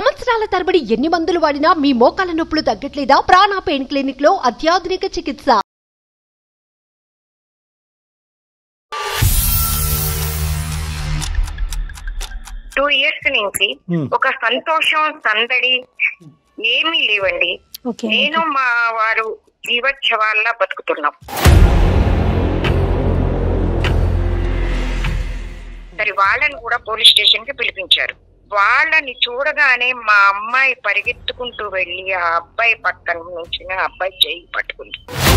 సంవత్సరాల తరబడి ఎన్ని మందులు వాడినా మీ మోకాల నొప్పులు తగ్గట్లేదా ప్రాణ పెయిన్ క్లినిక్ లో అత్యాధునిక చికిత్స టూ ఇయర్స్ నుంచి Hmm. ఒక సంతోషం సందడి ఏమీ లేవండి ఓకే నేను మా వారు జీవోత్సవాల్లా బతుకుతున్నాం సరే వాళ్ళని కూడా పోలీస్ స్టేషన్ కి పిలిపించారు వాళ్ళని చూడగానే మా అమ్మాయి పరిగెత్తుకుంటూ వెళ్ళి ఆ అబ్బాయి పక్కన నుంచి ఆ అబ్బాయి చేయి పట్టుకుంది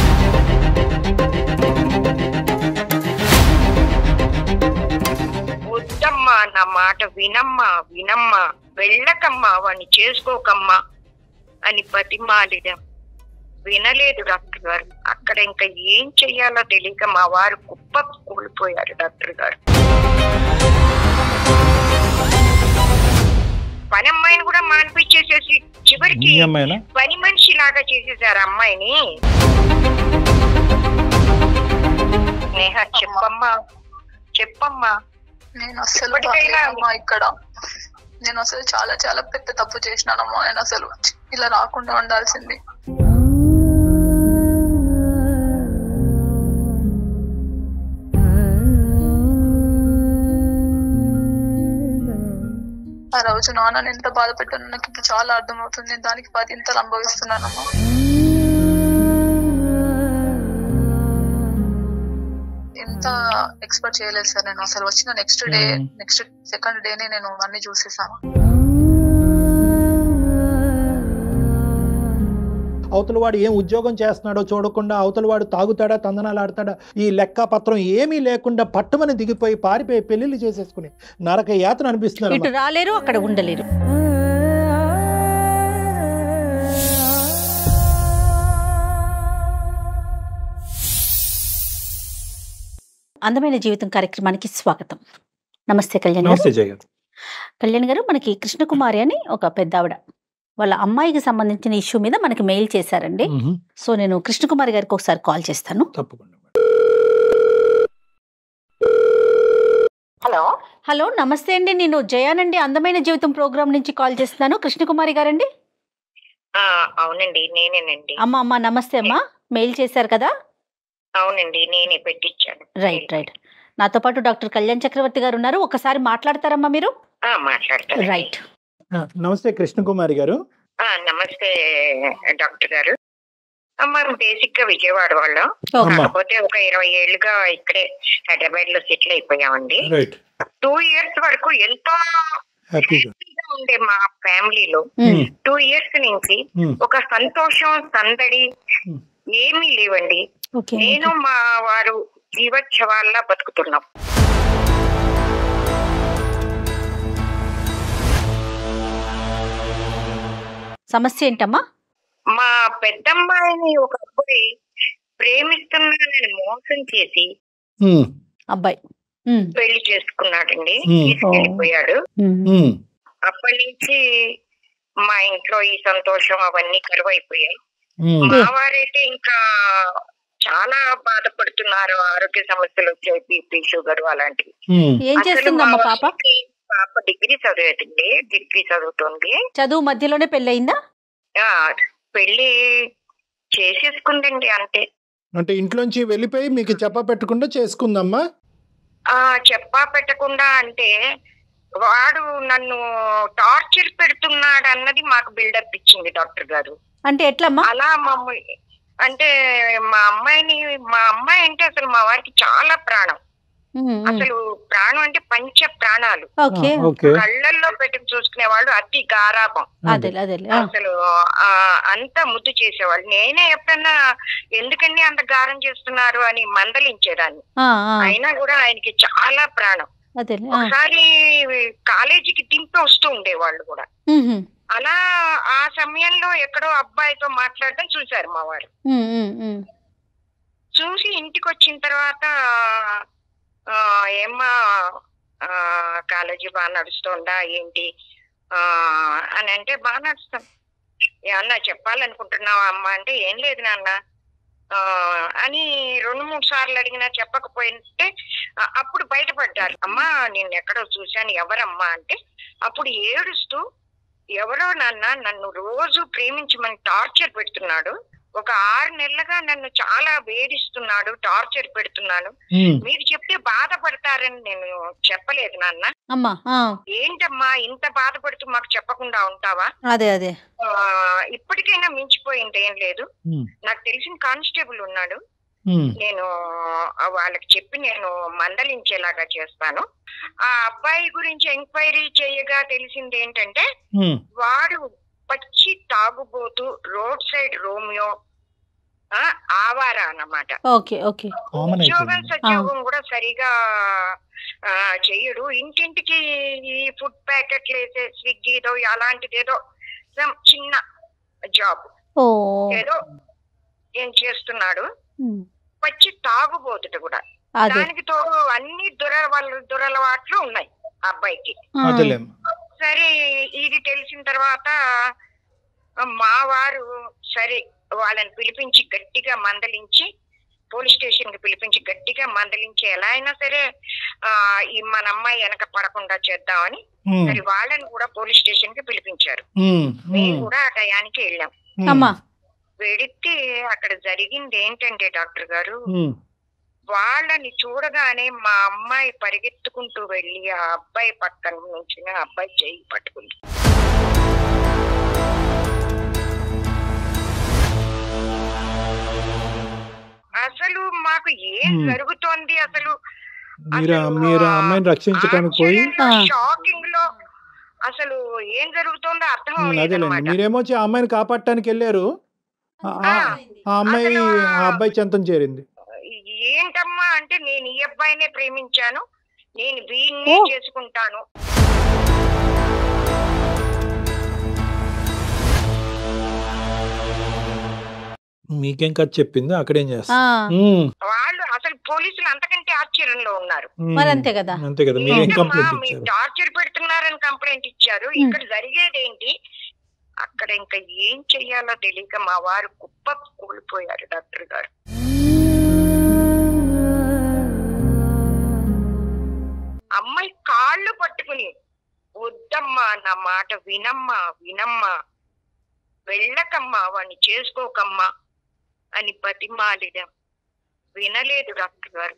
వద్దమ్మా నా మాట వినమ్మా వినమ్మా వెళ్ళకమ్మా వాడిని చేసుకోకమ్మా అని బతిమాలిడం వినలేదు డాక్టర్ గారు అక్కడ ఇంకా ఏం చెయ్యాలో తెలియక మా వారు కుప్ప కూలిపోయారు డాక్టర్ గారు పని అమ్మాయిని కూడా మాన్పించేసేసి చివరికి మీ అమ్మాయినా పని మనిషి లాగా చేసేసారు అమ్మాయిని నేహ చెప్పమ్మా చెప్పమ్మా నేను అస్సలు ఇప్పటికైనా బాగాలేనమ్మా ఇక్కడ నేను అసలు చాలా చాలా పెద్ద తప్పు చేసినానమ్మా నేను అసలు ఇలా రాకుండా ఉండాల్సింది ఆ రోజు నాన్నని ఎంత బాధ పెట్టానో నాకు ఇప్పుడు చాలా అర్థమవుతుంది నేను దానికి బాధ్యతలు అనుభవిస్తున్నానమ్మా ఎంత ఎక్స్పెక్ట్ చేయలేదు సార్ నేను అసలు వచ్చిన next day Hmm. Next second డేనే నేను అన్ని చూసేసాను అవతల వాడు ఏం ఉద్యోగం చేస్తున్నాడో చూడకుండా అవతల వాడు తాగుతాడా తందనాలు ఆడతాడా ఈ లెక్క పత్రం ఏమీ లేకుండా పట్టుమని దిగిపోయి పారిపోయి పెళ్లిళ్ళు చేసేసుకుని నరక యాతన అనిపిస్తున్నారు ఇటు రాలేరు అక్కడ ఉండలేరు అందమైన జీవితం కార్యక్రమానికి స్వాగతం నమస్తే కళ్యాణ్ గారు నమస్తే జయ గారు కళ్యాణ్ గారు మనకి కృష్ణకుమారి అని ఒక పెద్ద ఆవిడ వాళ్ళ అమ్మాయికి సంబంధించిన ఇష్యూ మీద మనకి మెయిల్ చేశారండి మ్మ్. సో నేను కృష్ణకుమారి గారికి ఒకసారి కాల్ చేస్తాను తప్పకుండా హలో హలో నమస్తే అండి నేను జయానండి అందమైన జీవితం ప్రోగ్రామ్ నుంచి కాల్ చేస్తున్నాను కృష్ణకుమారి గారండి ఆ, అవునండి నేనేనండి అమ్మ అమ్మ నమస్తే అమ్మా మెయిల్ చేశారు కదా అవునండి నేనే పెట్టించాను రైట్ రైట్ నాతో పాటు డాక్టర్ కళ్యాణ్ చక్రవర్తి గారు ఉన్నారు ఒకసారి మాట్లాడతారమ్మా మీరు ఆ, మాట్లాడతాను రైట్ ఆ, నమస్తే కృష్ణకుమారి గారు ఆ, నమస్తే డాక్టర్ గారు మనం బేసిక్ గా విజయవాడ వాళ్ళం అమ్మా. కాకపోతే ఒక ఇరవై ఏళ్ళుగా ఇక్కడే హైదరాబాద్ లో సెటిల్ అయిపోయామండి రైట్ టూ ఇయర్స్ వరకు ఎంతో హ్యాపీగా హ్యాపీగా ఉండే మా ఫ్యామిలీలో మ్మ్. టూ ఇయర్స్ నుంచి మ్మ్. ఒక సంతోషం సందడి Hmm. ఏమీ లేవండి ఓకే నేను మా వారు జీవోత్సవాల్లా బతుకుతున్నాం సమస్య ఏంటమ్మా మా పెద్దమ్మాయిని ఒక అబ్బాయి ప్రేమిస్తున్నానని మోసం చేసి మ్మ్. అబ్బాయి ఉమ్, పెళ్లి చేసుకున్నాడండి Hmm. తీసుకెళ్లిపోయాడు ఉమ్, మ్మ్. అప్పటి నుంచి మా ఇంట్లో ఈ సంతోషం అవన్నీ కరువైపోయాయి మ్మ్. మా వారైతే ఇంకా చాలా బాధపడుతున్నారు ఆరోగ్య సమస్యలు వచ్చాయి బీపీ షుగర్ అలాంటివి మ్మ్. ఏం అసలు చేస్తుందమ్మా మా పాప వారికి పాప డిగ్రీ చదివేదండి డిగ్రీ చదువుతుంది చదువు మధ్యలోనే పెళ్ళయిందా ఆ, పెళ్లి చేసేసుకుందండి అంతే అంటే ఇంట్లోంచి వెళ్ళిపోయి మీకు చెప్ప పెట్టకుండా చేసుకుందమ్మా ఆ చెప్పా పెట్టకుండా అంటే వాడు నన్ను టార్చర్ పెడుతున్నాడు అన్నది మాకు బిల్డప్ ఇచ్చింది డాక్టర్ గారు అంటే ఎట్లమ్మా అలా మమ్మల్ని అంటే మా అమ్మాయిని మా అమ్మాయి అంటే అసలు మా వారికి చాలా ప్రాణం ఉమ్, ఉమ్, అసలు ప్రాణం అంటే పంచ ప్రాణాలు ఓకే ఓకే కళ్ళల్లో పెట్టి చూసుకునే వాళ్ళు అతి గారాభం అదే అదే ఆ, అసలు ఆ అంత ముద్దు చేసేవాళ్ళు నేనే ఎప్పుడన్నా ఎందుకండి అంత గారం చేస్తున్నారు అని మందలించేదాన్ని ఆ, ఆ, అయినా కూడా ఆయనకి చాలా ప్రాణం అదే ఆ, ఒకసారి కాలేజీకి దింపి వస్తూ ఉండేవాళ్ళు కూడా ఉమ్, ఉమ్, అలా ఆ సమయంలో ఎక్కడో అబ్బాయితో మాట్లాడడం చూశారు మా వారు ఉమ్, ఉమ్, ఉమ్, చూసి ఇంటికి వచ్చిన తర్వాత ఆ, ఏమ్మా ఆ, కాలేజీ బాగా నడుస్తోందా ఏంటి ఆ, అని అంటే బాగా నడుస్తాం ఏమన్నా చెప్పాలనుకుంటున్నావా అమ్మ అంటే ఏం లేదు నాన్న ఆ, అని రెండు మూడు సార్లు అడిగినా చెప్పకపోయింటే ఆ, అప్పుడు బయటపడ్డారు అమ్మా నేను ఎక్కడో చూశాను ఎవరమ్మా అంటే అప్పుడు ఏడుస్తూ ఎవరో నాన్న నన్ను రోజు ప్రేమించమని టార్చర్ పెడుతున్నాడు ఒక ఆరు నెలలుగా నన్ను చాలా వేధిస్తున్నాడు టార్చర్ పెడుతున్నాడు ఉమ్, మీరు చెప్తే బాధపడతారని నేను చెప్పలేదు నాన్న అమ్మా ఆ, ఏంటమ్మా ఇంత బాధపడుతూ మాకు చెప్పకుండా ఉంటావా అదే అదే ఆ, ఇప్పటికైనా మించిపోయింది ఏం లేదు ఉమ్, నాకు తెలిసిన కానిస్టేబుల్ ఉన్నాడు ఉమ్, నేను ఆ వాళ్ళకి చెప్పి నేను మందలించేలాగా చేస్తాను ఆ అబ్బాయి గురించి ఎంక్వైరీ చేయగా తెలిసింది ఏంటంటే ఉమ్, వాడు పచ్చి తాగుబోతూ రోడ్ సైడ్ రోమియో ఆ, ఆవారా అన్నమాట ఓకే ఓకే కామన్ ఉద్యోగం అయిపోయింది సద్యోగం కూడా సరిగా ఆ, చెయ్యడు ఇంటింటికి ఈ ఫుడ్ ప్యాకెట్లు వేసే స్విగ్గీదో అలాంటిది ఏదో some చిన్న జాబ్ ఓ ఏదో ఏం చేస్తున్నాడు ఉమ్, పచ్చి తాగుబోతుడు కూడా అదే దానికి తోడు అన్ని దుర దురలవాట్లు ఉన్నాయి ఆ అబ్బాయికి ఆ, అదేలేం సరే ఇది తెలిసిన తర్వాత మా వారు సరే వాళ్ళని పిలిపించి గట్టిగా మందలించి పోలీస్ స్టేషన్ కి పిలిపించి గట్టిగా మందలించి ఎలా అయినా సరే ఆ ఈ మన అమ్మాయి వెనక పడకుండా చేద్దామని ఉమ్, సరే వాళ్ళని కూడా పోలీస్ స్టేషన్ కి పిలిపించారు ఉమ్, మేము ఉమ్, కూడా ఆ టయానికి వెళ్ళాం ఉమ్, అమ్మా వెడితే అక్కడ జరిగింది ఏంటంటే డాక్టర్ గారు ఉమ్, వాళ్ళని చూడగానే మా అమ్మాయి పరిగెత్తుకుంటూ వెళ్ళి ఆ అబ్బాయి పక్కన నుంచి ఆ అబ్బాయి చెయ్యి పట్టుకుంది అసలు మాకు ఏం Hmm. జరుగుతోంది అసలు మీరు మీరు ఆ అమ్మాయిని రక్షించడానికి పోయి ఆ. షాకింగ్ లో అసలు ఏం జరుగుతోందో అర్థం ఉమ్, అదేలేండి అవ్వలేదన్నమాట. మీరేమో వచ్చి ఆ అమ్మాయిని కాపాడటానికి వెళ్ళారు ఆ- ఆ ఆ అమ్మాయి అసలు ఆ అబ్బాయి చెంతం చేరింది ఏంటమ్మా అంటే నేను ఈ అబ్బాయినే ప్రేమించాను నేను వీడినే ఓ. చేసుకుంటాను మీకేం కథ చెప్పింది అక్కడేం చేస్తా ఆ, ఉమ్, వాళ్ళు అసలు పోలీసులు అంతకంటే ఆశ్చర్యంలో ఉన్నారు ఉమ్, మరి అంతే కదా. అంతే కదా మీరేం ఏంటమ్మా, కంప్లైంట్ మీరు ఇచ్చారు టార్చర్ పెడుతున్నారని కంప్లైంట్ ఇచ్చారు Hmm. ఇక్కడ జరిగేది ఏంటి అక్కడ ఇంకా ఏం చెయ్యాలో తెలియక మా వారు కుప్ప కూలిపోయారు డాక్టర్ గారు అమ్మాయి కాళ్ళు పట్టుకుని వద్దమ్మా నా మాట వినమ్మా వినమ్మా వెళ్ళకమ్మా వాణ్ణి చేసుకోకమ్మా అని బతిమాలిడం వినలేదు డాక్టర్ గారు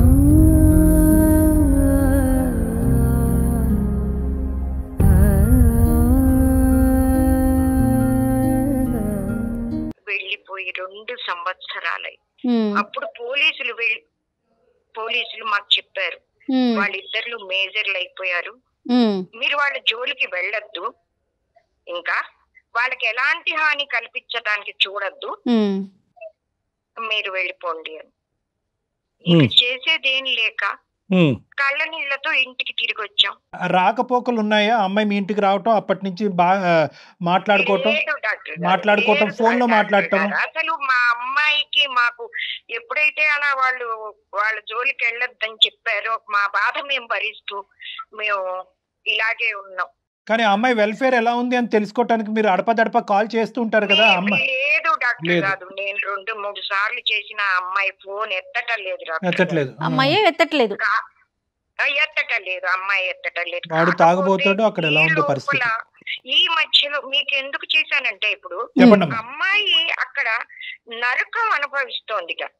వెళ్ళిపోయి రెండు సంవత్సరాలై ఉమ్, అప్పుడు పోలీసులు వెళ్ళి పోలీసులు మాకు చెప్పారు ఉమ్, వాళ్ళిద్దరు మేజర్లు అయిపోయారు ఉమ్, మీరు వాళ్ళ జోలికి వెళ్ళొద్దు ఇంకా వాళ్ళకి ఎలాంటి హాని కల్పించడానికి చూడొద్దు ఉమ్, మీరు వెళ్ళిపోండి అని ఉమ్, ఇక చేసేదేం లేక ఉమ్. కళ్ళ నీళ్లతో ఇంటికి తిరిగి వచ్చాం రాకపోకలు ఉన్నాయా అమ్మాయి మీ ఇంటికి రావటం అప్పటి నుంచి బాగా మాట్లాడుకోవటం లేదు డాక్టర్ గారు, మాట్లాడుకోవటం, లేదు ఫోన్ లో డాక్టర్ మాట్లాడటం. గారు. అసలు మా అమ్మాయికి మాకు ఎప్పుడైతే అలా వాళ్ళు వాళ్ళ జోలికి వెళ్ళొద్దని చెప్పారో మా బాధ మేము భరిస్తూ మేము ఇలాగే ఉన్నాం కానీ ఆ అమ్మాయి వెల్ఫేర్ ఎలా ఉంది అని తెలుసుకోవటానికి మీరు అడపదడప కాల్ చేస్తూ ఉంటారు కదా లే- అమ్మాయి లేదు డాక్టర్ లేదు. కాదు నేను రెండు మూడు సార్లు చేసిన ఆ అమ్మాయి ఫోన్ ఎత్తటం లేదు డాక్టర్ గారు. ఎత్తట్లేదు అమ్మాయే ఎత్తట్లేదు కా- ఆ, ఎత్తటం లేదు అమ్మాయి ఎత్తటం లేదు వాడు కాకపోతే తాగుబోతాడు, అక్కడ ఎలా ఈ ఉందో లోపల పరిస్థితి. ఈ మధ్యలో మీకు ఎందుకు చేశానంటే ఇప్పుడు చెప్పండి అమ్మా అమ్మాయి అక్కడ నరకం అనుభవిస్తోంది ఇక.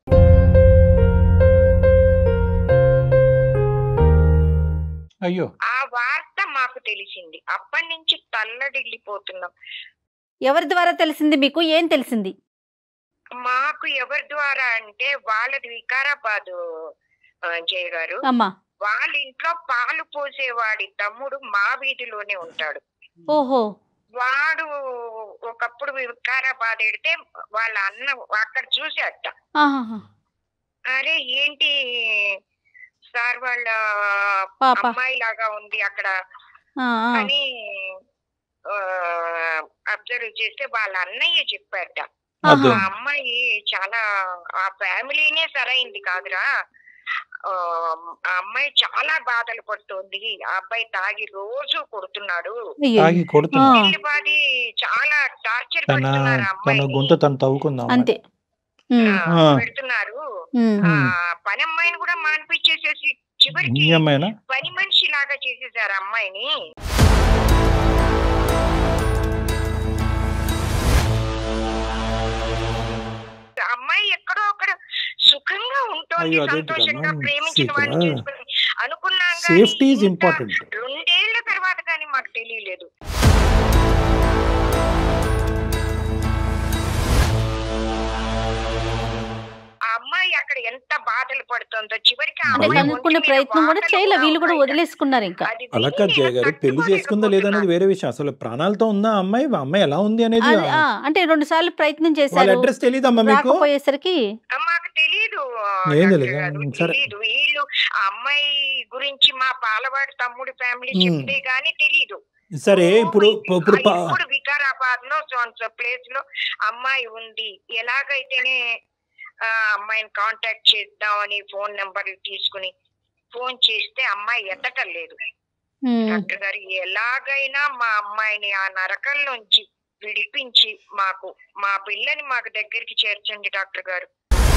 అయ్యో ఆ వార్త మాకు తెలిసింది అప్పటి నుంచి తల్లడిల్లిపోతున్నాం ఎవరి ద్వారా తెలిసింది మీకు ఏం తెలిసింది మాకు ఎవరి ద్వారా అంటే వాళ్ళది వికారాబాద్ ఆ, జయ గారు అమ్మా వాళ్ళ ఇంట్లో పాలు పోసేవాడి తమ్ముడు మా వీధిలోనే ఉంటాడు ఓహో వాడు ఒకప్పుడు వికారాబాద్ ఎడితే వాళ్ళ అన్న అక్కడ చూసేట ఆహాహా. అరే ఏంటి సార్ వాళ్ళ పాప అమ్మాయి లాగా ఉంది అక్కడ ఆ, ఆ. అని అబ్జర్వ్ చేస్తే వాళ్ళ అన్నయ్య చెప్పారట అదే ఆ అమ్మాయి చాలా ఆ ఫ్యామిలీనే సరైంది కాదురా ఆ ఆ అమ్మాయి చాలా బాధలు పడుతోంది ఆ అబ్బాయి తాగి రోజు కొడుతున్నాడు అయ్యో. తాగి కొడుతున్నా ఆ. పిల్లిపాది చాలా టార్చర్ తన పెడుతున్నారు ఆ తన అమ్మాయిని. గొంతు తను తవ్వుకుందాం అంతే ఉమ్, ఆ, ఆ. పెడుతున్నారు ఉమ్. ఆ పని అమ్మాయిని కూడా మాన్పించేసేసి చివరికి ఈ అమ్మాయినా పని మనిషి లాగా చేసేసారు అమ్మాయిని అయ్యో, అదేంటి సంతోషంగా రమ్మా? ప్రేమించిన సీత. వాడిని చేసుకుని అనుకున్నాం కానీ సేఫ్టీ ఈజ్ ఇంత ఇంపార్టెంట్ రెండేళ్ల తర్వాత కానీ మాకు తెలియలేదు ఆ అమ్మాయి అక్కడ ఎంత బాధలు పడుతుందో చివరికి ఆ అంటే అవును. అమ్మాయి కనుక్కునే ఒంటి మీద ప్రయత్నం కూడా వాతలు చేయలే వీళ్ళు కూడా ఉన్నాయి. వదిలేసుకున్నారు ఇంకా అది అలా విని కాదు జయ నేను గారు పెళ్లి చేసుకుందా లేదనేది తట్టుకోలేకపోతున్నా. వేరే విషయం అసలు ప్రాణాలతో ఉందా ఆ అమ్మాయి ఆ అమ్మాయి ఎలా ఉంది అనేది అది, ఆ, అంటే రెండు సార్లు ప్రయత్నం వాళ్ళ చేశారు అడ్రస్ తెలియదమ్మా మీకు రాకపోయేసరికి ఆ, మాకు తెలీదు ఏం డాక్టర్ తెలీదా? గారు, సరే. తెలీదు వీళ్ళు ఆ అమ్మాయి గురించి మా పాలవాడి తమ్ముడి ఫ్యామిలీ మ్. చెప్తే గానీ తెలీదు సరే ఇప్పుడు ఇప్పుడు ప- ఇప్పుడు వికారాబాద్ లో ప్లేస్ లో అమ్మాయి ఉంది ఎలాగైతేనే ఆ అమ్మాయిని కాంటాక్ట్ చేద్దామని ఫోన్ నెంబర్ తీసుకుని ఫోన్ చేస్తే అమ్మాయి ఎత్తటం లేదు ఉమ్, డాక్టర్ గారు ఎలాగైనా మా అమ్మాయిని ఆ నరకం నుంచి విడిపించి మాకు మా పిల్లని మాకు దగ్గరికి చేర్చండి డాక్టర్ గారు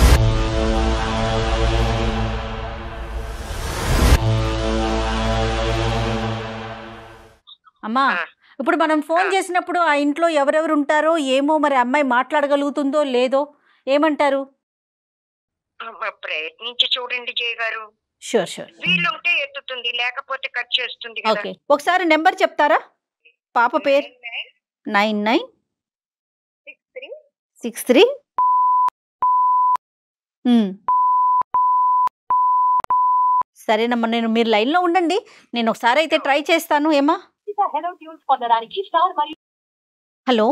అమ్మా ఆ. ఇప్పుడు మనం ఫోన్ ఆ. చేసినప్పుడు ఆ ఇంట్లో ఎవరెవరు ఉంటారో ఏమో మరి అమ్మాయి మాట్లాడగలుగుతుందో లేదో ఏమంటారు అమ్మ, ప్రయత్నించి చూడండి జయ గారు షూర్ షూర్ వీళ్ళుంటే ఎత్తుతుంది లేకపోతే కట్ చేస్తుంది కదా ఓకే ఒకసారి నెంబర్ చెప్తారా పాప పేరు nine nine six three six three సరేనమ్మా నేను మీరు లైన్లో ఉండండి నేను ఒకసారి అయితే ట్రై చేస్తాను ఏమా హలో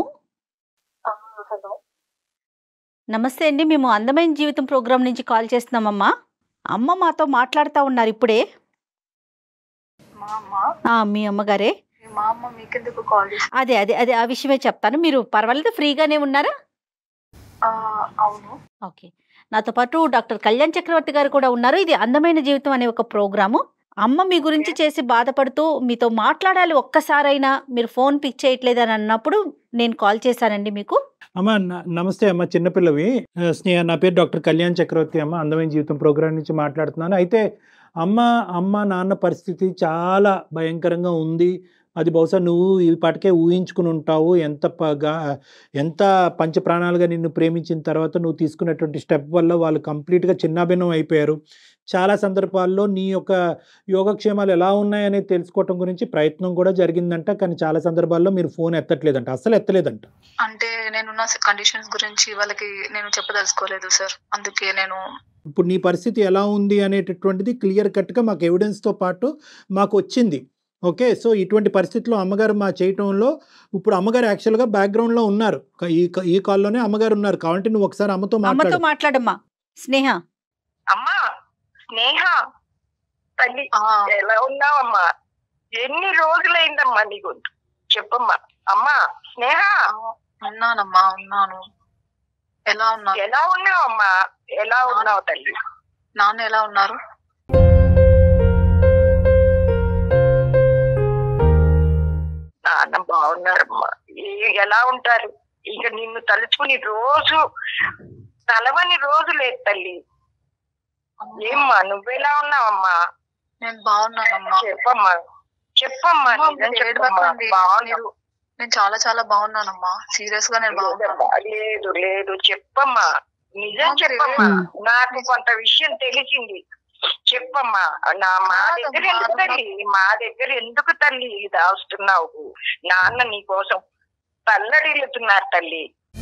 నమస్తే అండి మేము అందమైన జీవితం ప్రోగ్రాం నుంచి కాల్ చేస్తున్నామమ్మా అమ్మ మాతో మాట్లాడుతూ ఉన్నారు ఇప్పుడే మా అమ్మ ఆ, మీ అమ్మగారే మా అమ్మ మీకెందుకు కాల్ చేసి అదే అదే అదే ఆ విషయమే చెప్తాను మీరు పర్వాలేదు ఫ్రీగానే ఉన్నారా అవును ఓకే నాతో పాటు డాక్టర్ కళ్యాణ్ చక్రవర్తి గారు కూడా ఉన్నారు ఇది అందమైన జీవితం అనే ఒక ప్రోగ్రాము అమ్మ మీ గురించి చేసి బాధపడుతూ మీతో మాట్లాడాలి ఒక్కసారైనా మీరు ఫోన్ పిక్ చేయట్లేదు అని అన్నప్పుడు నేను కాల్ చేశానండి మీకు అమ్మ న- నమస్తే అమ్మ చిన్నపిల్లవి ఆ, స్నేహ నా పేరు డాక్టర్ కళ్యాణ్ చక్రవర్తి అమ్మ అందమైన జీవితం ప్రోగ్రాం నుంచి మాట్లాడుతున్నాను అయితే అమ్మ అమ్మ నాన్న పరిస్థితి చాలా భయంకరంగా ఉంది అది బహుశా నువ్వు ఈ పాటికే ఊహించుకుని ఉంటావు ఎంత పగా ఎంత పంచప్రాణాలుగా నిన్ను ప్రేమించిన తర్వాత నువ్వు తీసుకున్నటువంటి స్టెప్ వల్ల వాళ్ళు కంప్లీట్గా చిన్నాభిన్నం అయిపోయారు చాలా సందర్భాల్లో నీ యొక్క యోగక్షేమాలు ఎలా ఉన్నాయనేది తెలుసుకోవటం గురించి ప్రయత్నం కూడా జరిగిందంట కానీ చాలా సందర్భాల్లో మీరు ఫోన్ ఎత్తట్లేదంట అస్సలు ఎత్తలేదంట అంటే నేనున్న కండిషన్స్ గురించి వాళ్ళకి నేను చెప్పదలుచుకోలేదు సార్ అందుకే నేను ఇప్పుడు నీ పరిస్థితి ఎలా ఉంది అనేటటువంటిది క్లియర్ కట్గా మాకు ఎవిడెన్స్తో పాటు మాకు వచ్చింది ఓకే సో ఇటువంటి పరిస్థితిలో అమ్మగారు మా చేయటంలో ఇప్పుడు అమ్మగారు యాక్చువల్గా బ్యాక్గ్రౌండ్లో ఉన్నారు క- ఈ క- ఈ కాల్లోనే అమ్మగారు ఉన్నారు కాబట్టి నువ్వు ఒకసారి అమ్మతో అమ్మతో మాట్లాడు మాట్లాడమ్మా స్నేహ అమ్మా స్నేహ తల్లి ఆ, ఎలా ఉన్నావమ్మా ఎన్ని రోజులైందమ్మా నీ గొంతు చెప్పమ్మా అమ్మా స్నేహ ఆ, ఉన్నానమ్మా ఉన్నాను ఎలా ఉన్నారు ఎలా ఉన్నావమ్మా ఎలా ఉన్నావు తల్లి నాన్న ఎలా ఉన్నారు నాన్న బాగున్నారమ్మా ఏ- ఎలా ఉంటారు ఇక నిన్ను తలుచుకుని రోజు తలవని రోజు లేదు తల్లి ఏమ్మా నువ్వెలా ఉన్నావమ్మా నేను బాగున్నానమ్మా చెప్పమ్మా చెప్పమ్మా అమ్మా, నిజం మీరు చెప్పమ్మా ఏడవకండి. బాగున్నావు మీరు- నేను చాలా చాలా బాగున్నానమ్మా సీరియస్ గా నేను బాగున్నాను లేదమ్మా, లేదు లేదు చెప్పమ్మా నిజం నాకు చెప్పమ్మా తెలియదు. నాకు కొంత విషయం తెలిసింది చెప్పమ్మా నా మా దగ్గర కాదమ్మా, ఎందుకు తల్లి మా దగ్గర ఎందుకు తల్లి దాస్తున్నావు నాన్న నీ కోసం తల్లడిల్లుతున్నారు తల్లి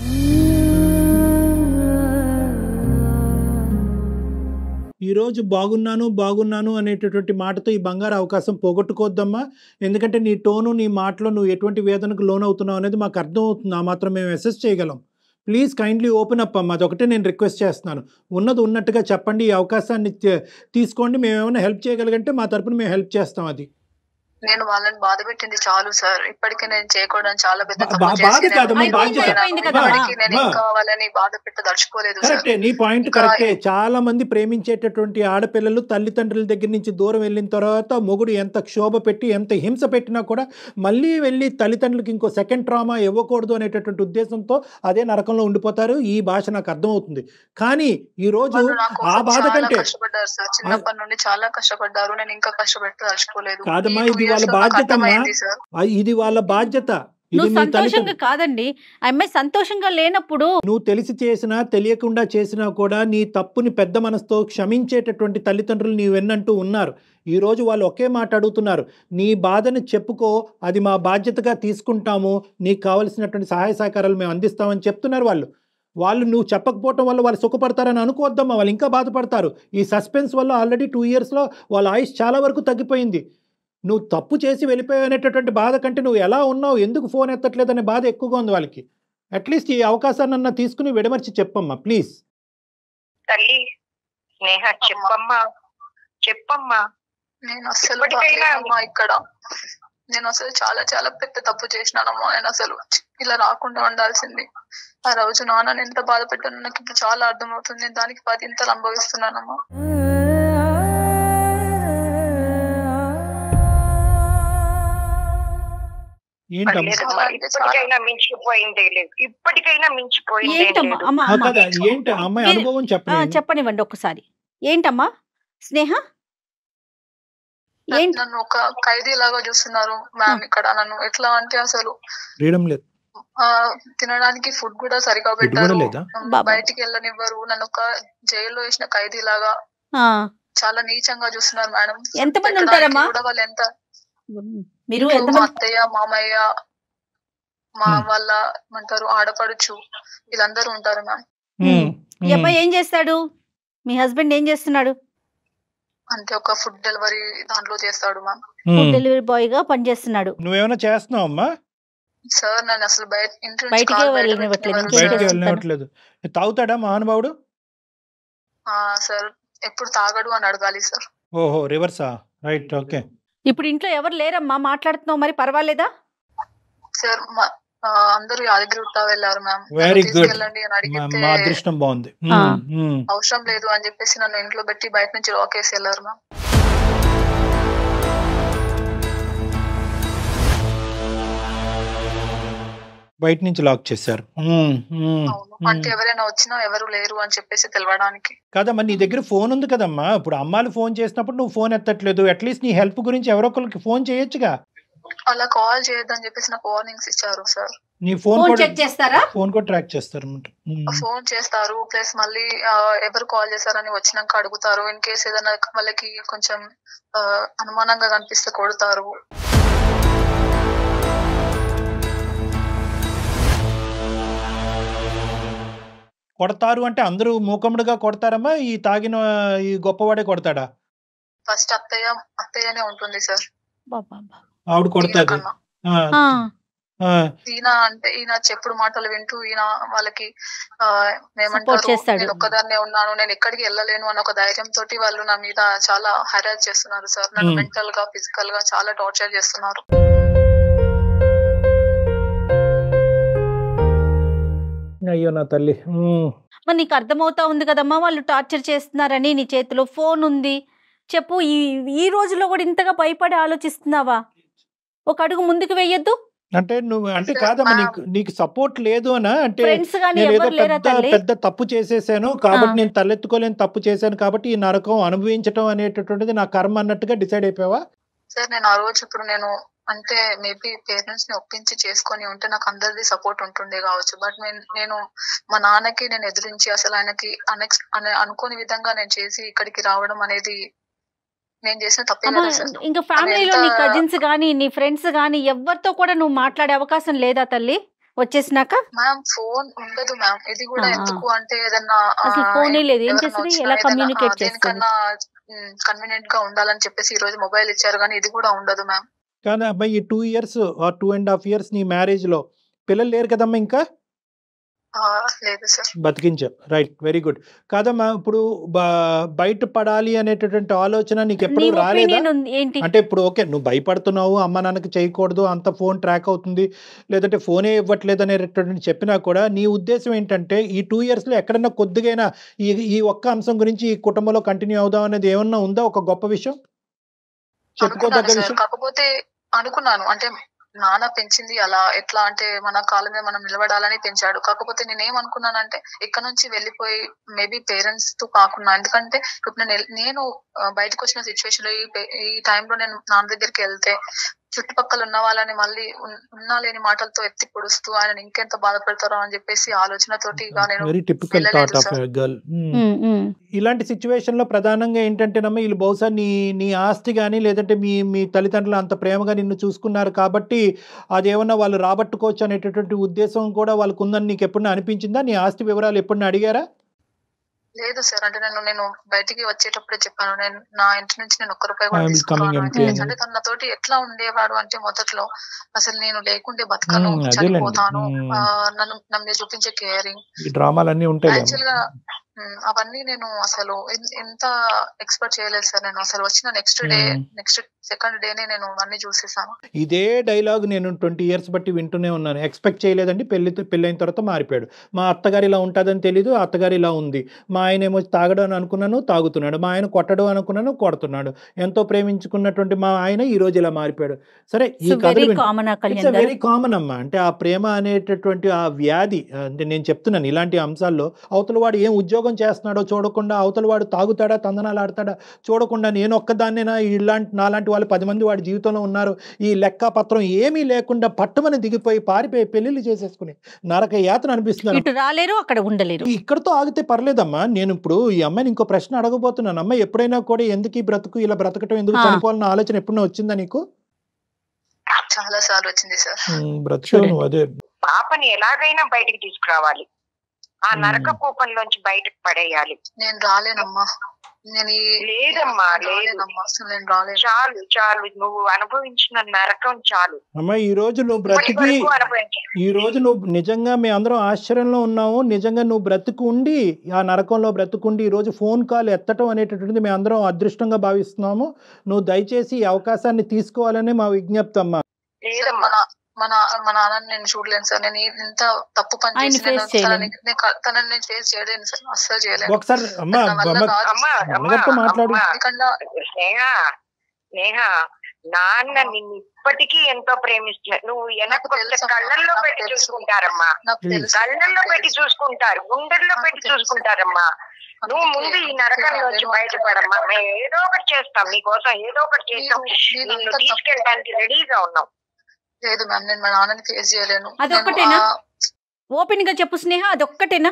ఈరోజు బాగున్నాను బాగున్నాను అనేటటువంటి మాటతో ఈ బంగారు అవకాశం పోగొట్టుకోవద్దమ్మా ఎందుకంటే నీ టోను నీ మాటలో నువ్వు ఎటువంటి వేదనకు లోన్ అవుతున్నావు అనేది మాకు అర్థం అవుతుంది ఆ మాత్రం మేము అసెస్ చేయగలం ప్లీజ్ కైండ్లీ ఓపెన్ అప్ అమ్మా అదొకటే నేను రిక్వెస్ట్ చేస్తున్నాను ఉన్నది ఉన్నట్టుగా చెప్పండి ఈ అవకాశాన్ని తీ- తీసుకోండి మేము ఏమైనా హెల్ప్ చేయగలిగంటే మా తరపున మేము హెల్ప్ చేస్తాం అది నేను వాళ్ళని బాధ పెట్టింది చాలు సార్ ఇప్పటికే నేను చేయకూడదు చాలా పెద్ద బా- తప్పు బా- చేసి బాధ నేను కాదమ్మా, అయిపోయింది బాధ్యత. అయిపోయింది కదా, ఇప్పటికీ నేను బా. ఇంకా వాళ్ళని బాధ పెట్టదలుచుకోలేదు సార్ కరెక్టే నీ పాయింట్ ఇంకా- కరెక్టే చాలా మంది ప్రేమించేటటువంటి ఆడపిల్లలు తల్లిదండ్రుల దగ్గర నుంచి దూరం వెళ్ళిన తర్వాత మొగుడు ఎంత క్షోభ పెట్టి ఎంత హింస పెట్టినా కూడా మళ్ళీ వెళ్ళి తల్లిదండ్రులకి ఇంకో సెకండ్ ట్రామా ఇవ్వకూడదు అనేటటువంటి ఉద్దేశంతో అదే నరకంలో ఉండిపోతారు ఈ భాష నాకు అర్థమవుతుంది కానీ ఈ రోజు వాళ్ళు నా కోసం ఆ బాధ చాలా కంటే కష్టపడ్డారు సార్ చిన్నప్పటి నుండి చాలా కష్టపడ్డారు నేను ఇంకా కష్టపెట్టదలుచుకోలేదు కాదమ్మా, ఈ two ఇది years వాళ్ళ లో నాకు బాధ్యతమ్మా. అర్థమైంది సార్ ఆ- ఇది వాళ్ళ బాధ్యత ఇది నువ్వు నీ సంతోషంగా తల్లిదండ్రులు కాదండి ఆ అమ్మాయి సంతోషంగా లేనప్పుడు నువ్వు తెలిసి చేసినా తెలియకుండా చేసినా కూడా నీ తప్పుని పెద్ద మనసుతో క్షమించేటటువంటి తల్లిదండ్రులు నీ వెన్నంటూ ఉన్నారు ఈ రోజు వాళ్ళు ఒకే మాట అడుగుతున్నారు నీ బాధని చెప్పుకో అది మా బాధ్యతగా తీసుకుంటాము నీకు కావలసినటువంటి సహాయ సహకారాలు మేము అందిస్తామని చెప్తున్నారు వాళ్ళు వాళ్ళు నువ్వు చెప్పకపోవటం వల్ల వాళ్ళు సుఖపడతారని అనుకోవద్దమ్మా వాళ్ళు ఇంకా బాధపడతారు ఈ సస్పెన్స్ వల్ల ఆల్రెడీ టూ ఇయర్స్లో వాళ్ళ ఆయుష్ చాలా వరకు తగ్గిపోయింది నువ్వు తప్పు చేసి వెళ్ళిపోయావు అనేటటువంటి బాధ కంటే నువ్వు ఎలా ఉన్నావు ఎందుకు ఫోన్ ఎత్తట్లేదు అనే బాధ ఎక్కువగా ఉంది వాళ్ళకి అట్లీస్ట్ ఈ అవకాశాన్ని అన్న తీసుకుని విడమర్చి చెప్పమ్మా ప్లీజ్ తల్లి స్నేహ చెప్పమ్మా చెప్పమ్మా నేను అస్సలు ఇప్పటికైనా- బాగలేనమ్మా ఇక్కడ నేను అసలు చాలా చాలా పెద్ద తప్పు చేసినానమ్మా నేను అసలు ఇలా రాకుండా ఉండాల్సింది ఆ రోజు నాన్న ఎంత బాధ పెట్టానో నాకు ఇప్పుడు చాలా అర్థమవుతుంది నేను దానికి పదింతలు అనుభవిస్తున్నానమ్మా ఏంటమ్మా లేదమ్మా ఇప్పటికైనా మించిపోయిందే లేదు ఇప్పటికైనా మించిపోయిందే ఏంటమ్మా లేదు అమ్మ ఆ అమ్మ కదా ఏంటి ఆ అమ్మాయి మీరు- అనుభవం ఆ, చెప్పండి చెప్పనివ్వండి ఒక్కసారి ఏంటమ్మా స్నేహ ఏంటి నన్ను ఒక ఖైదీ లాగా చూస్తున్నారు మ్యామ్ ఇక్కడ నన్ను ఎట్లా అంటే అసలు ఫ్రీడమ్ లేదు ఆ తినడానికి ఫుడ్ కూడా సరిగా ఫుడ్ కూడా పెట్టారు లేదా బాబా. బయటికి వెళ్ళనివ్వరు నన్ను ఒక జైల్లో వేసిన ఖైదీ లాగా ఆ, చాలా నీచంగా చూస్తున్నారు మేడం ఎంతమంది పెట్టడానికి ఉంటారమ్మా కూడా వాళ్ళు ఎంత మీరు మా ఎంతమంది అత్తయ్య మామయ్య మా Hmm. వాళ్ళ ఏమంటారు ఆడపడుచు వీళ్ళందరూ ఉంటారు మ్యామ్ ఉమ్, ఈ అబ్బాయి ఏం చేస్తాడు మీ హస్బెండ్ ఏం చేస్తున్నాడు అంటే ఒక ఫుడ్ డెలివరీ దాంట్లో చేస్తాడు ma'am um. Food delivery boy గా పనిచేస్తున్నాడు నువ్వేమైనా చేస్తున్నావు అమ్మా సార్ నన్ను అసలు బయట ఇంటి నుంచి బయటికే కాలు బయట వెళ్ళనివ్వట్లేదు. పెట్టనివ్వరు ఇంకేం బయటికి సార్. చేస్తుంటాను? వెళ్ళనివ్వట్లేదు తాగుతాడా మహానుభావుడు ఆ, సార్ ఎప్పుడు తాగడు అని అడగాలి సార్ ఓహో రివర్సా రైట్ ఓకే ఇప్పుడు ఇంట్లో ఎవరు లేరమ్మా మాట్లాడుతున్నావు మరి పర్వాలేదా సార్ మా ఆ, అందరూ యాదగిరిగుట్ట వెళ్ళారు మ్యామ్ Very నన్ను good. తీసుకెళ్ళండి అని మా అడిగితే మా అదృష్టం బాగుంది ఆ. ఉమ్, ఉమ్. అవసరం లేదు అని చెప్పేసి నన్ను ఇంట్లో పెట్టి బయట నుంచి రాకేసి వెళ్ళారు మ్యామ్ బయట నుంచి లాక్ చేశారు ఉమ్, ఉమ్, అవును ఉమ్. అంటే ఎవరైనా వచ్చినా ఎవరు లేరు అని చెప్పేసి తెలవడానికి కదమ్మా నీ దగ్గర ఫోన్ ఉంది కదమ్మా ఇప్పుడు అమ్మాలు ఫోన్ చేసినప్పుడు నువ్వు ఫోన్ ఎత్తట్లేదు అట్లీస్ట్ నీ హెల్ప్ గురించి ఎవరో ఒకరికి ఫోన్ చేయొచ్చుగా అలా కాల్ చేయొద్దని చెప్పేసి నాకు వార్నింగ్స్ ఇచ్చారు సార్ నీ ఫోన్ ఫోన్ కూడా చెక్ చేస్తారా ఫోన్ కూడా ట్రాక్ చేస్తారు అన్నమాట. ఉమ్. ఫోన్ చేస్తారు ప్లస్ మళ్ళీ ఆ, ఎవరు కాల్ చేశారని వచ్చినాక అడుగుతారు ఇన్ కేస్ ఏదైనా వాళ్ళకి కొంచెం ఆ, అనుమానంగా కనిపిస్తే కొడతారు కొడతారు అంటే అందరూ మూకముడుగా కొడతారమ్మా ఈ తాగిన ఈ గొప్పవాడే కొడతాడా ఫస్ట్ అత్తయ్య అత్తయ్యనే ఉంటుంది సార్ బాబా ఆవిడ కొడతాది ఈయన కన్నా. ఆ, ఆ, ఆ, ఈయన అంటే ఈయన చెప్పుడు మాటలు వింటూ ఈయన వాళ్ళకి ఆ, Support ఏమంటారు చేస్తాడు. నేను ఒక్కదాన్నే ఉన్నాను నేను ఎక్కడికి వెళ్ళలేను అన్న ఒక ధైర్యం తోటి వాళ్ళు నా మీద చాలా హెరాస్ చేస్తున్నారు సార్ నన్ను Hmm. మెంటల్ గా ఫిజికల్ గా చాలా టార్చర్ చేస్తున్నారు అయ్యో నా తల్లి ఉమ్. మరి నీకు అర్థమవుతా ఉంది కదమ్మా వాళ్ళు టార్చర్ చేస్తున్నారని నీ చేతిలో ఫోన్ ఉంది చెప్పు ఈ ఈ రోజులో కూడా ఇంతగా భయపడి ఆలోచిస్తున్నావా ఒక అడుగు ముందుకు వెయ్యొద్దు అంటే నువ్వు అంటే Sir, కాదమ్మా మా- నీకు నీకు సపోర్ట్ లేదు అనా అంటే ఫ్రెండ్స్ గానీ నేను ఏదో ఎవరు లేరా పెద్ద తల్లి పెద్ద తప్పు చేసేసాను కాబట్టి ఆ. నేను తలెత్తుకోలేని తప్పు చేశాను కాబట్టి ఈ నరకం అనుభవించడం అనేటటువంటిది నా కర్మ అన్నట్టుగా డిసైడ్ అయిపోయావా సార్ నేను ఆ రోజు ఇప్పుడు నేను అంటే మేబీ పేరెంట్స్ ని ఒప్పించి చేసుకొని ఉంటే నాకు అందరిది సపోర్ట్ ఉంటుండే కావచ్చు బట్ నేను మా నాన్నకి నేను ఎదిరించి అసలు ఆయనకి అనెక్స్ అనే అనుకోని విధంగా నేను చేసి ఇక్కడికి రావడం అనేది నేను చేసిన తప్పే అమ్మా కదా సార్ ఇంకా ఫ్యామిలీలో నీ ఎంత- కజిన్స్ గానీ నీ ఫ్రెండ్స్ గానీ ఎవరితో కూడా నువ్వు మాట్లాడే అవకాశం లేదా తల్లి వచ్చేసినాక మ్యామ్ ఫోన్ ఉండదు మ్యామ్ ఇది కూడా ఆ. ఎందుకు అంటే ఏదన్నా ఆ, అసలు ఫోనే లేదు ఏం ఎవరైనా చేస్తుంది వచ్చినా ఎలా ఏదైనా, కమ్యూనికేట్ ఆ, చేస్తుంది దేనికన్నా కన్వీనియంట్ గా ఉండాలని చెప్పేసి ఈ రోజు మొబైల్ ఇచ్చారు కానీ ఇది కూడా ఉండదు మ్యామ్ కానీ అబ్బాయి ఈ two years or two and half years నీ మ్యారేజ్ లో పిల్లలు లేరు కదమ్మా ఇంకా లేదు సార్ బతికించావు రైట్ వెరీ గుడ్ కాదమ్మా ఇప్పుడు బ- బయట పడాలి అనేటటువంటి ఆలోచన నీకు నీ ఎప్పుడు రాలేదా ఒపీనియన్ ఏంటి అంటే ఇప్పుడు ఓకే నువ్వు భయపడుతున్నావు అమ్మ నాన్నకి చేయకూడదు అంత ఫోన్ ట్రాక్ అవుతుంది లేదంటే ఫోనే ఇవ్వట్లేదు అనేటటువంటి చెప్పినా కూడా నీ ఉద్దేశం ఏంటంటే ఈ టూ ఇయర్స్లో ఎక్కడన్నా కొద్దిగైనా ఈ ఈ ఒక్క అంశం గురించి ఈ కుటుంబంలో కంటిన్యూ అవుదాం అనేది ఏమన్నా ఉందా ఒక గొప్ప విషయం చెప్పుకోదగ్గ అనుకున్నాను సార్ విషయం కాకపోతే అనుకున్నాను అంటే నాన్న పెంచింది అలా ఎట్లా అంటే మన కాళ్ళ మీద మనం నిలబడాలని పెంచాడు కాకపోతే నేను ఏమనుకున్నానంటే ఇక్కడ నుంచి వెళ్ళిపోయి మేబీ పేరెంట్స్ తో కాకుండా ఎందుకంటే ఇప్పుడు నేను ఎల్- నేను ఆ, బయటకు వచ్చిన సిచ్యువేషన్ లో ఈ పే- ఈ టైంలో నేను నాన్న దగ్గరికి వెళ్తే చుట్టుపక్కల ఉన్న వాళ్ళని మళ్ళీ ఉన్- ఉన్నా లేని మాటలతో ఎత్తి పొడుస్తూ ఆయన ఇంకెంత బాధపెడతారో అని చెప్పేసి ఆలోచనతోటి ఇక నేను వెరీ టిపికల్ వెళ్ళలేదు thought of sir. Girl um, um. ఇలాంటి సిచ్యువేషన్ లో ప్రధానంగా ఏంటంటేనమ్మా వీళ్ళు బహుశా నీ నీ ఆస్తి కానీ లేదంటే మీ మీ తల్లిదండ్రులు అంత ప్రేమగా నిన్ను చూసుకున్నారు కాబట్టి అదేమన్నా వాళ్ళు రాబట్టుకోవచ్చు అనేటటువంటి ఉద్దేశం కూడా వాళ్ళకు ఉందని నీకు ఎప్పుడైనా అనిపించిందా నీ ఆస్తి వివరాలు ఎప్పుడైనా అడిగారా లేదు సార్ అంటే నేను నేను బయటికి వచ్చేటప్పుడే చెప్పాను నేను నా ఇంటి నుంచి నేను ఒక్క రూపాయి I కూడా will coming తీసుకున్నాను empty అని. అని. అంటే తన నాతోటి ఎట్లా ఉండేవాడు అంటే మొదట్లో అసలు నేను లేకుంటే బతకను మ్మ్, అదేలేండి. చనిపోతాను మ్మ్. ఆ, నన్ను నా మీద చూపించే కేరింగ్ ఈ డ్రామాలన్నీ ఉంటాయి యాక్చువల్ గా మ్మ్, అవన్నీ నేను అసలు ఎన్- ఎంత ఎక్స్పెక్ట్ చేయలేదు సార్ నేను అసలు వచ్చిన నెక్స్ట్ డే మ్మ్. నెక్స్ట్ సెకండ్ డేనే నేను అన్ని చూసేసాను ఇదే డైలాగ్ నేను ట్వంటీ ఇయర్స్ బట్టి వింటూనే ఉన్నాను ఎక్స్పెక్ట్ చేయలేదండి పెళ్లి పెళ్ళైన తర్వాత మారిపోయాడు మా అత్తగారు ఇలా ఉంటుందని తెలీదు అత్తగారు ఇలా ఉంది మా ఆయన ఏమో తాగడం అని అనుకున్నాను తాగుతున్నాడు మా ఆయన కొట్టడం అనుకున్నాను కొడుతున్నాడు ఎంతో ప్రేమించుకున్నటువంటి మా ఆయన ఈ రోజు ఇలా మారిపోయాడు సరే ఈ సో వెరీ కథలు కామన్ ఇట్స్ కళ్యాణ్ గారు వెరీ కామన్ అమ్మా అంటే ఆ ప్రేమ అనేటటువంటి ఆ వ్యాధి అంటే నేను చెప్తున్నాను ఇలాంటి అంశాల్లో అవతల వాడు ఏం ఉద్యోగం చేస్తున్నాడో చూడకుండా అవతల వాడు తాగుతాడా తందనాలు ఆడతాడా చూడకుండా నేను ఒక్కదాన్నేనా ఇలాంటి నాలాంటి వాళ్ళు పది మంది వాడి జీవితంలో ఉన్నారు ఈ లెక్క పత్రం ఏమీ లేకుండా పట్టుమని దిగిపోయి పారిపోయి పెళ్లిళ్ళు చేసేసుకుని నరక యాతన అనిపిస్తుంది ఇటు రాలేరు అక్కడ ఉండలేరు ఇక్కడతో ఆగితే పర్లేదమ్మా నేను ఇప్పుడు ఈ అమ్మాయిని ఇంకో ప్రశ్న అడగబోతున్నాను అమ్మాయి ఎప్పుడైనా కూడా ఎందుకు ఈ బ్రతుకు ఇలా బ్రతకటం ఎందుకు ఆ. చనిపోవాలన్న ఆలోచన ఎప్పుడైనా వచ్చిందా నీకు చాలా సార్లు వచ్చింది సార్ ఉమ్, బ్రతుకు చూడండి. నువ్వు అదే పాపని ఎలాగైనా బయటికి తీసుకురావాలి ఆ మ్మ్. నరక కూపంలోంచి బయటకు పడేయాలి నేను రాలేనమ్మా నేను ఈ లేదమ్మా, నేను లేదు. రాలేనమ్మా అసలు నేను రాలేను చాలు చాలు నువ్వు అనుభవించిన నరకం చాలు అమ్మ ఈ రోజు నువ్వు ఇప్పటి బ్రతికి వరకు అనుభవించు ఈ రోజు నువ్వు నిజంగా మేము అందరం ఆశ్చర్యంలో ఉన్నాము నిజంగా నువ్వు బ్రతుకు ఉండి ఆ నరకంలో బ్రతుకుండి ఈ రోజు ఫోన్ కాల్ ఎత్తటం అనేటటువంటిది మేము అందరం అదృష్టంగా భావిస్తున్నాము నువ్వు దయచేసి ఈ అవకాశాన్ని తీసుకోవాలని మా విజ్ఞప్తి అమ్మా లేదమ్మా మన మన మా నాన్నని నేను చూడలేను సార్ నేను ఈ- ఇంత తప్పు పని ఆయన చేసి నేను face చేయలేను. తనని నేను క- తనని నేను ఫేస్ చేయలేను సార్ అస్సలు చేయలేను ఒకసారి అమ్మా నా వల్ల అమ్మ కాదు. అమ్మా అమ్మా అమ్మగారితో మాట్లాడు. అమ్మా, ఎందుకంటే స్నేహ స్నేహ నాన్న నిన్ను ఇప్పటికీ ఎంతో ప్రేమిస్తున్నారు నువ్వు వెనక్కి వస్తే తెలుసమ్మా, కళ్ళల్లో నాకు పెట్టి తెలుసు. చూసుకుంటారమ్మా నాకు Please. తెలుసు కళ్ళల్లో నాకు పెట్టి తెలుసు. చూసుకుంటారు గుండెల్లో నాకు పెట్టి తెలుసు. చూసుకుంటారమ్మా నువ్వు అందుకే- ముందు ఈ అందుకే నరకంలోంచి నేను బయటపడమ్మా మేము ఏదో ఒకటి చేస్తాం నీకోసం ఏదో ఒకటి చేస్తాం నేను- నేను నిన్ను అంత తప్పు- తీసుకెళ్ళడానికి రెడీగా ఉన్నాం లేదు మ్యామ్ నేను మా నాన్నని ఫేస్ చేయలేను అదొక్కటేనా? నేను, ఆ, ఓపెన్ గా చెప్పు స్నేహ అదొక్కటేనా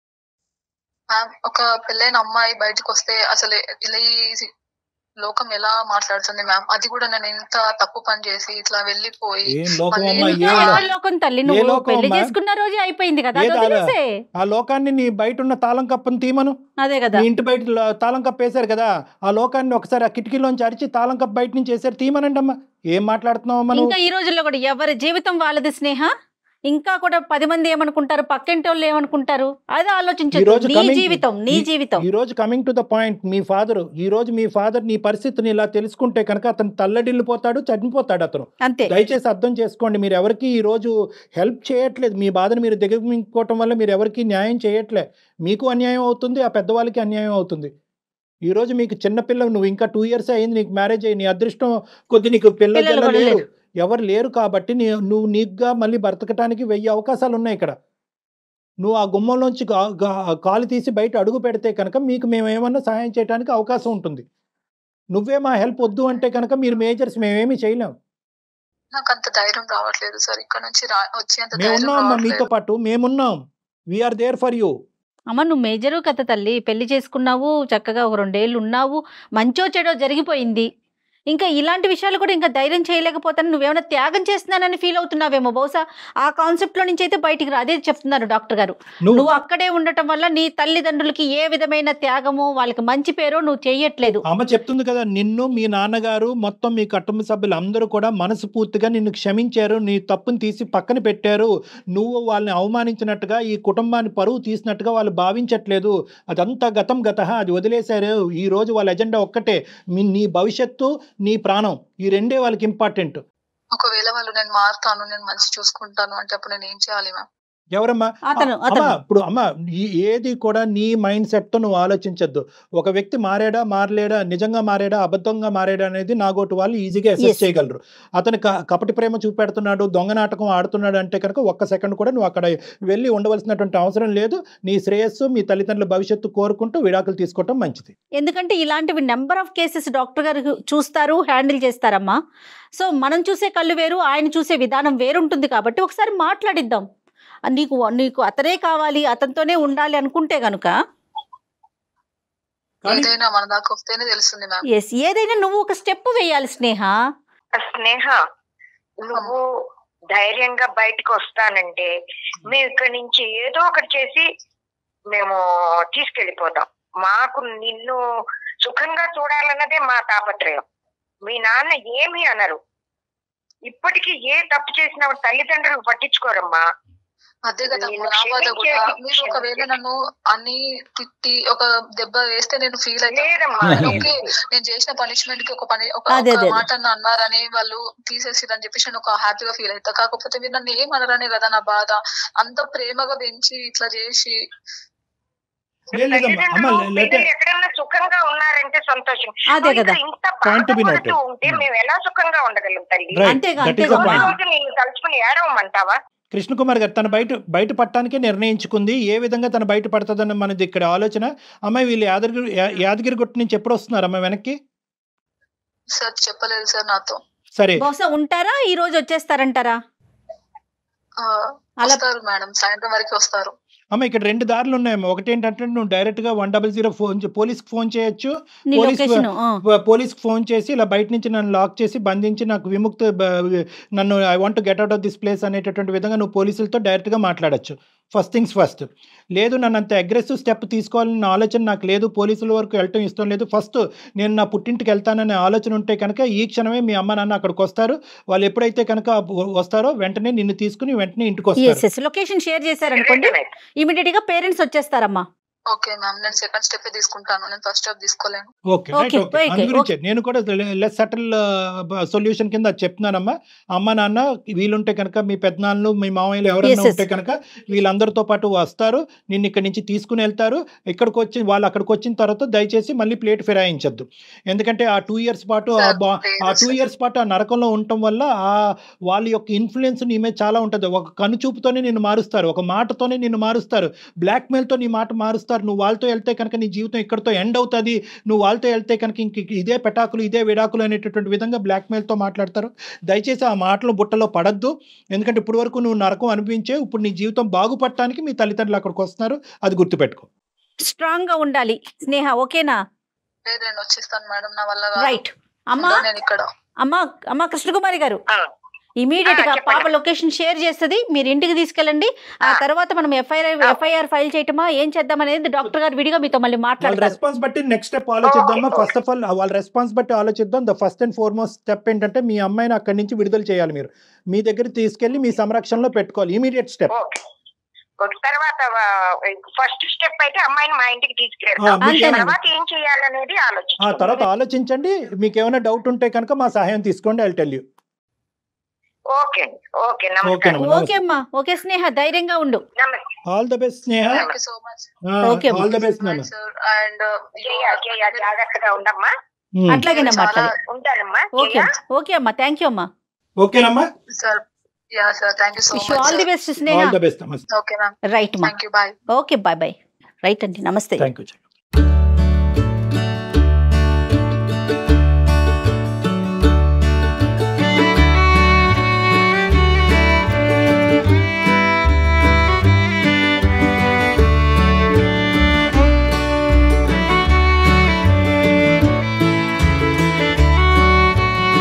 మ్యామ్ ఒక పెళ్ళైన అమ్మాయి బయటకు వస్తే అసలు ఇలా ఈ లోకం ఎలా మాట్లాడుతుంది మ్యామ్ అది కూడా నేను ఇంత తప్పు పని చేసి ఇట్లా వెళ్ళిపోయి ఏం లోకం మళ్ళీ అమ్మా ఇంకా ఏం ఇంకా లో- ఎవరి లోకం తల్లి ఏ నువ్వు లోకం పెళ్లి అమ్మా? చేసుకున్న రోజే అయిపోయింది కదా అది ఏది అలా? వదిలేసే ఆ లోకాన్ని నీ బయట ఉన్న తాళం కప్పని తీమను అదే కదా మీ ఇంటి బయట లో- తాళం కప్పు వేశారు కదా ఆ లోకాన్ని ఒకసారి ఆ కిటికీలోంచి అరిచి తాళం కప్పు బయట నుంచి వేసారు తీమనండి అమ్మా ఏం మాట్లాడుతున్నావు మనం ఇంకా ఈ రోజుల్లో కూడా ఎవరి జీవితం వాళ్ళది స్నేహ ఇంకా కూడా పది మంది ఏమనుకుంటారు పక్కింటి వాళ్ళు ఏమనుకుంటారు అది ఈ ఆలోచించదు రోజు నీ coming- జీవితం నీ ఈ- జీవితం ఈ రోజు కమింగ్ టు ద పాయింట్ మీ ఫాదర్ ఈ రోజు మీ ఫాదర్ నీ పరిస్థితిని ఇలా తెలుసుకుంటే కనుక అతను తల్లడిల్లిపోతాడు చనిపోతాడు అతను అంతే దయచేసి అర్థం చేసుకోండి మీరు ఎవరికి ఈ రోజు హెల్ప్ చేయట్లేదు మీ బాధను మీరు దిగమించుకోవటం వల్ల మీరు ఎవరికి న్యాయం చేయట్లే మీకు అన్యాయం అవుతుంది ఆ పెద్దవాళ్ళకి అన్యాయం అవుతుంది ఈ రోజు మీకు చిన్న పిల్ల నువ్వు ఇంకా టూ ఇయర్స్ అయింది నీకు మ్యారేజ్ అయ్యి నీ అదృష్టం కొద్ది నీకు పిల్ల పిల్లలు జల్ల కూడా లేరు లేరు. ఎవరు లేరు కాబట్టి నీ నువ్వు నీకుగా మళ్ళీ బ్రతకటానికి వెయ్యి అవకాశాలు ఉన్నాయి ఇక్కడ నువ్వు ఆ గుమ్మంలోంచి గా- గా- కాలు తీసి బయట అడుగు పెడితే కనుక మీకు మేము ఏమన్నా సహాయం చేయడానికి అవకాశం ఉంటుంది నువ్వే మా హెల్ప్ వద్దు అంటే కనుక మీరు మేజర్స్ మేమేమీ చేయలేం నాకు అంత ధైర్యం రావట్లేదు సార్ ఇక్కడ నుంచి రా వచ్చేంత ధైర్యం మేమున్నాం అమ్మా మీతో రావట్లేదు పాటు మేమున్నాం వీఆర్ దేర్ ఫర్ యూ అమ్మ నువ్వు మేజరు కథ తల్లి పెళ్లి చేసుకున్నావు చక్కగా ఒక రెండేళ్ళు ఉన్నావు మంచో చెడో జరిగిపోయింది ఇంకా ఇలాంటి విషయాలు కూడా ఇంకా ధైర్యం చేయలేకపోతాను నువ్వేమైనా త్యాగం చేస్తున్నానని ఫీల్ అవుతున్నావేమో బహుశా ఆ కాన్సెప్ట్ లో నుంచి అయితే బయటికి రా అదే చెప్తున్నారు డాక్టర్ గారు నువ్వు నువ్వు అక్కడే ఉండటం వల్ల నీ తల్లిదండ్రులకి ఏ విధమైన త్యాగము వాళ్ళకి మంచి పేరు నువ్వు చెయ్యట్లేదు అమ్మ చెప్తుంది కదా నిన్ను మీ నాన్నగారు మొత్తం మీ కుటుంబ సభ్యులు అందరూ కూడా మనస్ఫూర్తిగా నిన్ను క్షమించారు నీ తప్పుని తీసి పక్కన పెట్టారు నువ్వు వాళ్ళని అవమానించినట్టుగా ఈ కుటుంబాన్ని పరువు తీసినట్టుగా వాళ్ళు భావించట్లేదు అదంతా గతం గత అది వదిలేశారు ఈ రోజు వాళ్ళ ఎజెండా ఒక్కటే మీ నీ భవిష్యత్తు నీ ప్రాణం ఈ రెండే వాళ్ళకి ఇంపార్టెంట్ ఒకవేళ వాళ్ళు నేను మారుతాను నేను మంచి చూసుకుంటాను అంటే అప్పుడు నేను ఏం చేయాలి మ్యామ్ ఎవరమ్మా అతను అమ్మా అతను ఇప్పుడు అమ్మ ఈ- ఏది కూడా నీ మైండ్ సెట్ తో నువ్వు ఆలోచించద్దు ఒక వ్యక్తి మారాడా మారలేడా నిజంగా మారాడా అబద్ధంగా మారాడా అనేది నాగోటి వాళ్ళు ఈజీగా Yes. అసెస్ చేయగలరు అతను క- కపటి ప్రేమ చూపెడుతున్నాడు దొంగ నాటకం ఆడుతున్నాడు అంటే కనుక ఒక్క సెకండ్ కూడా నువ్వు అక్కడ వెళ్ళి ఉండవలసినటువంటి అవసరం లేదు నీ శ్రేయస్సు మీ తల్లిదండ్రుల భవిష్యత్తు కోరుకుంటూ విడాకులు తీసుకోవటం మంచిది ఎందుకంటే ఇలాంటివి నెంబర్ ఆఫ్ కేసెస్ డాక్టర్ గారు చూస్తారు హ్యాండిల్ చేస్తారమ్మా సో మనం చూసే కళ్ళు వేరు ఆయన చూసే విధానం వేరుంటుంది కాబట్టి ఒకసారి మాట్లాడిద్దాం ఆ, నీకు నీకు అతనే కావాలి అతనితోనే ఉండాలి అనుకుంటే గనుక కానీ ఏదైనా మన దాకా వస్తేనే తెలుస్తుంది మ్యామ్ ఎస్ ఏదైనా నువ్వు ఒక స్టెప్ వేయాలి స్నేహ స్నేహ నువ్వు ధైర్యంగా బయటకు వస్తానంటే మేము ఇక్కడి నుంచి ఏదో ఒకటి చేసి మేము తీసుకెళ్ళిపోతాం మాకు నిన్ను సుఖంగా చూడాలన్నదే మా తాపత్రయం మీ నాన్న ఏమి అనరు ఇప్పటికీ ఏ తప్పు చేసినా తల్లిదండ్రులు పట్టించుకోరమ్మా అదే కదా నేను నా బాధ కూడా క్షమించేసి- మీరు ఒకవేళ నన్ను అన్ని తిట్టి ఒక దెబ్బ వేస్తే నేను ఫీల్ అయితే లేదమ్మా ఓకే నేను చేసిన పనిష్మెంట్ కి ఒక పని ఒక అదే, ఒక అదే. మాట అన్న అన్నారని వాళ్ళు తీసేసిరని చెప్పేసి నేను ఒక హ్యాపీగా ఫీల్ అవుతా కాకపోతే మీరు నన్ను ఏం అనరనే కదా నా బాధ అంత ప్రేమగా పెంచి ఇట్లా చేసి లేదు లేదమ్మా అమ్మ తల్లిదండ్రులు లేటే పిల్లలు ఎక్కడన్నా సుఖంగా ఉన్నారంటే సంతోషం అదే కదా ఇంకా ఇంత Point to be noted. బాధపడుతూ ఉంటే మేము ఎలా సుఖంగా ఉండగలం తల్లి రైట్ అంతేగా, దట్ ఈస్ ద అంతేగా. పాయింట్ రోజు నిన్ను తలుచుకుని ఏడవమంటావా కృష్ణకుమార్ గారు తన బయట బయట పట్టడానికే నిర్ణయించుకుంది ఏ విధంగా తన బయట పడుతుందని మనది ఇక్కడ ఆలోచన అమ్మాయి వీళ్ళు యాదగిరి యా- యాదగిరి గుట్ట నుంచి ఎప్పుడు వస్తున్నారు అమ్మాయి వెనక్కి సార్ చెప్పలేదు సార్ నాతో సరే బహుశా ఉంటారా ఈ రోజు వచ్చేస్తారంటారా ఆ, అలా వస్తారు మేడం సాయంత్రం వరకు వస్తారు అమ్మ ఇక్కడ రెండు దారులు ఉన్నాయమ్మా ఒకటి ఏంటంటే నువ్వు డైరెక్ట్ గా వన్ డబల్ జీరో ఫోన్ పోలీస్కి ఫోన్ చేయొచ్చు నీ పోలీస్ లొకేషన్ పోలీస్కి ఫోన్ చేసి ఇలా బయట నుంచి నన్ను లాక్ చేసి బంధించి నాకు విముక్త బ- నన్ను I want get out of this place అనేటటువంటి విధంగా నువ్వు పోలీసులతో డైరెక్ట్గా మాట్లాడొచ్చు ఫస్ట్ థింగ్స్ ఫస్ట్ లేదు నన్ను అంత అగ్రెసివ్ స్టెప్ తీసుకోవాలన్న ఆలోచన నాకు లేదు పోలీసుల వరకు వెళ్ళటం ఇష్టం లేదు ఫస్ట్ నేను నా పుట్టింటికి వెళ్తాననే ఆలోచన ఉంటే కనుక ఈ క్షణమే మీ అమ్మ నాన్న అక్కడికి వస్తారు వాళ్ళు ఎప్పుడైతే కనుక వస్తారో వెంటనే నిన్ను తీసుకుని వెంటనే ఇంటికి వస్తారు ఎస్ ఎస్ లొకేషన్ షేర్ చేశారనుకోండి ఇమీడియట్ గా పేరెంట్స్ వచ్చేస్తారమ్మా ఓకే మ్యామ్ నేను సెకండ్ స్టెప్ తీసుకుంటాను నేను ఫస్ట్ స్టెప్ తీసుకోలేను okay right Okay, okay okay, అందు గురించే నేను కూడా లెస్ సటిల్ సొల్యూషన్ కింద అది చెప్తున్నానమ్మా అమ్మ నాన్న వీలుంటే కనుక మీ పెద్దనాన్నలు మీ మామయ్యలు ఎవరైనా Yes, yes. ఉంటే కనుక వీళ్ళందరితో పాటు వస్తారు నిన్ను ఇక్కడి నుంచి తీసుకుని వెళ్తారు ఇక్కడికి వచ్చి వాళ్ళు అక్కడికి వచ్చిన తర్వాత దయచేసి మళ్ళీ ప్లేట్ ఫిరాయించద్దు ఎందుకంటే ఆ టూ ఇయర్స్ పాటు ఆ Sir, బా- లేదు ఆ టూ sir. ఇయర్స్ పాటు ఆ నరకంలో ఉండటం వల్ల ఆ వాళ్ళ యొక్క ఇన్ఫ్లుయెన్స్ నీ మీద చాలా ఉంటుంది ఒక కనుచూపుతోనే నిన్ను మారుస్తారు ఒక మాటతోనే నిన్ను మారుస్తారు బ్లాక్మెయిల్తో నీ మాట మారుస్తారు నువ్వు వాళ్ళతో వెళ్తే కనుక నీ జీవితం ఇక్కడితో ఎండ్ అవుతుంది నువ్వు వాళ్ళతో వెళ్తే కనుక ఇంక ఇదే పెటాకులు ఇదే విడాకులు అనేటటువంటి విధంగా బ్లాక్మెయిల్తో మాట్లాడతారు దయచేసి ఆ మాటలు బుట్టలో పడద్దు ఎందుకంటే ఇప్పుడు వరకు నువ్వు నరకం అనిపించే ఇప్పుడు నీ జీవితం బాగుపడటానికి మీ తల్లిదండ్రులు అక్కడికి వస్తున్నారు అది గుర్తుపెట్టుకో స్ట్రాంగ్ గా ఉండాలి స్నేహ ఓకేనా లేదు నేను వచ్చేస్తాను మేడం నా వల్ల కాదు. రైట్ అమ్మా ఉండు, నేను ఇక్కడ అమ్మా అమ్మా కృష్ణకుమారి గారు ఆ. ఇమీడియట్ ఆ, గా చెప్పండి. పాప లొకేషన్ షేర్ చేస్తుంది మీరు ఇంటికి తీసుకెళ్ళండి ఆ ఆ. తర్వాత మనం ఎఫ్ఐఆర్ ఆ. ఎఫ్ఐఆర్ ఫైల్ చేయటమా ఏం చేద్దాం అనేది డాక్టర్ గారు విడిగా మీతో మళ్ళీ వాళ్ళ మాట్లాడతారు రెస్పాన్స్ బట్టి నెక్స్ట్ స్టెప్ ఆలోచిద్దామా Okay, ఫస్ట్ ఆఫ్ ఆల్ వాళ్ళ రెస్పాన్స్ బట్టి ఆలోచిద్దాం the first and foremost step ఏంటంటే మీ అమ్మాయిని అక్కడి నుంచి విడుదల చేయాలి మీరు మీ దగ్గర తీసుకెళ్లి మీ సంరక్షణలో పెట్టుకోవాలి ఇమీడియట్ స్టెప్ ఓకే ఓకే తర్వాత ఫస్ట్ స్టెప్ అయితే అమ్మాయిని మా ఇంటికి ఆ, తీసుకెళ్తాం మీకు అంతేనండి. ఏమైనా- తర్వాత ఏం చేయాలనేది ఆ ఆలోచించాం తర్వాత ఆలోచించండి మీకు ఏమైనా డౌట్ ఉంటే కనుక మా సహాయం తీసుకోండి ఐ టెల్ యూ ఓకే అండి ఓకే ఓకే నమస్కారం నమస్తే. ఓకే అమ్మా ఓకే స్నేహ ధైర్యంగా ఉండు నమస్తే all the best Sneha thank you so much Okay, all the best నాన్న సార్ అండ్ జయ జయ జాగ్రత్తగా ఉండమ్మా ఉమ్. అట్లాగేనమ్మా చాలా అట్లాగే ఉంటానమ్మా ఓకే జయ ఓకే అమ్మా థ్యాంక్ యూ అమ్మా ఓకేనమ్మా sir yeah sir thank you so wish all the much best Sneha all the best నమస్తే ఓకే మ్యామ్ రైట్ మా thank you bye okay bye bye right అండి నమస్తే థ్యాంక్ యూ